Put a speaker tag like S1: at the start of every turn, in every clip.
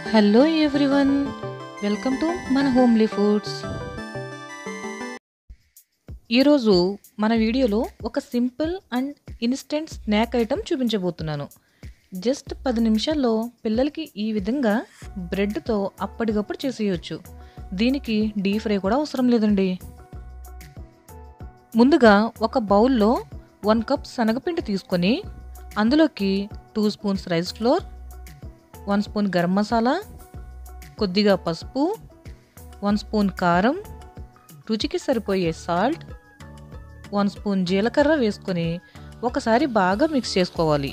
S1: hello everyone welcome to మన homely foods ఈరోజు మన వీడియోలో ఒక simple and instant snack item చూపించబోతున్నాను జస్ట్ పది నిమిషాల్లో పిల్లలకి ఈ విధంగా బ్రెడ్తో అప్పటికప్పుడు చేసేయచ్చు దీనికి డీప్ ఫ్రై కూడా అవసరం లేదండి ముందుగా ఒక బౌల్లో వన్ కప్ శనగపిండి తీసుకొని అందులోకి two spoons rice flour one spoon garam masala కొద్దిగా పసుపు వన్ స్పూన్ కారం రుచికి సరిపోయే సాల్ట్ వన్ స్పూన్ జీలకర్ర వేసుకొని ఒకసారి బాగా మిక్స్ చేసుకోవాలి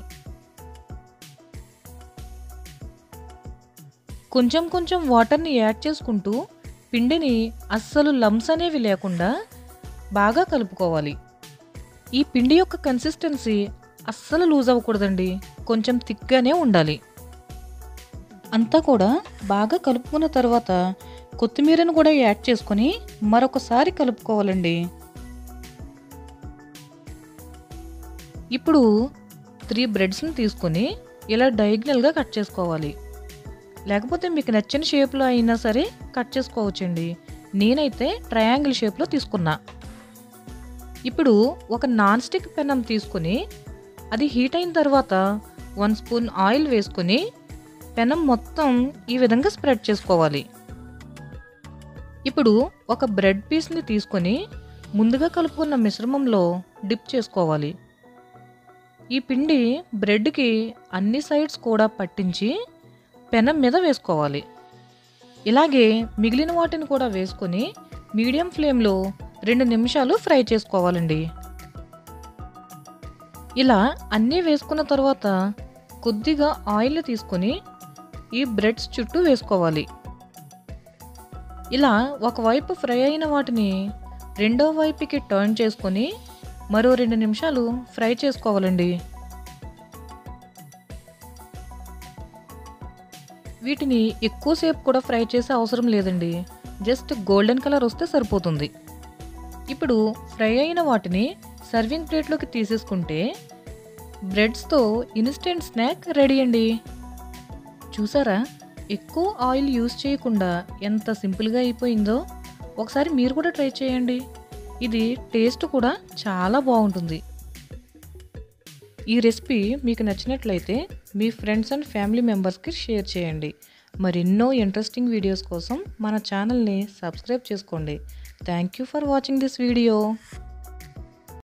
S1: కొంచెం కొంచెం వాటర్ని యాడ్ చేసుకుంటూ పిండిని అస్సలు లమ్స్ అనేవి లేకుండా బాగా కలుపుకోవాలి ఈ పిండి యొక్క కన్సిస్టెన్సీ అస్సలు లూజ్ అవ్వకూడదండి కొంచెం థిక్గానే ఉండాలి అంతా కూడా బాగా కలుపుకున్న తర్వాత కొత్తిమీరను కూడా యాడ్ చేసుకొని మరొకసారి కలుపుకోవాలండి ఇప్పుడు త్రీ బ్రెడ్స్ని తీసుకొని ఇలా డయాగ్నల్గా కట్ చేసుకోవాలి లేకపోతే మీకు నచ్చిన షేప్లో అయినా సరే కట్ చేసుకోవచ్చండి నేనైతే ట్రయాంగిల్ షేప్లో తీసుకున్నా ఇప్పుడు ఒక నాన్ స్టిక్ పెనం తీసుకొని అది హీట్ అయిన తర్వాత వన్ స్పూన్ ఆయిల్ వేసుకొని పెనం మొత్తం ఈ విధంగా స్ప్రెడ్ చేసుకోవాలి ఇప్పుడు ఒక బ్రెడ్ పీస్ని తీసుకొని ముందుగా కలుపుకున్న మిశ్రమంలో డిప్ చేసుకోవాలి ఈ పిండి బ్రెడ్కి అన్ని సైడ్స్ కూడా పట్టించి పెనం మీద వేసుకోవాలి ఇలాగే మిగిలిన వాటిని కూడా వేసుకొని మీడియం ఫ్లేమ్లో రెండు నిమిషాలు ఫ్రై చేసుకోవాలండి ఇలా అన్నీ వేసుకున్న తర్వాత కొద్దిగా ఆయిల్ తీసుకొని ఈ బ్రెడ్స్ చుట్టూ వేసుకోవాలి ఇలా ఒకవైపు ఫ్రై అయిన వాటిని రెండో వైపుకి టర్న్ చేసుకొని మరో రెండు నిమిషాలు ఫ్రై చేసుకోవాలండి వీటిని ఎక్కువసేపు కూడా ఫ్రై చేసే అవసరం లేదండి జస్ట్ గోల్డెన్ కలర్ వస్తే సరిపోతుంది ఇప్పుడు ఫ్రై అయిన వాటిని సర్వింగ్ ప్లేట్లోకి తీసేసుకుంటే బ్రెడ్స్తో ఇన్స్టెంట్ స్నాక్ రెడీ అండి చూసారా ఎక్కువ ఆయిల్ యూస్ చేయకుండా ఎంత సింపుల్గా అయిపోయిందో ఒకసారి మీరు కూడా ట్రై చేయండి ఇది టేస్ట్ కూడా చాలా బాగుంటుంది ఈ రెసిపీ మీకు నచ్చినట్లయితే మీ ఫ్రెండ్స్ అండ్ ఫ్యామిలీ మెంబర్స్కి షేర్ చేయండి మరెన్నో ఇంట్రెస్టింగ్ వీడియోస్ కోసం మన ఛానల్ని సబ్స్క్రైబ్ చేసుకోండి thank you for watching this video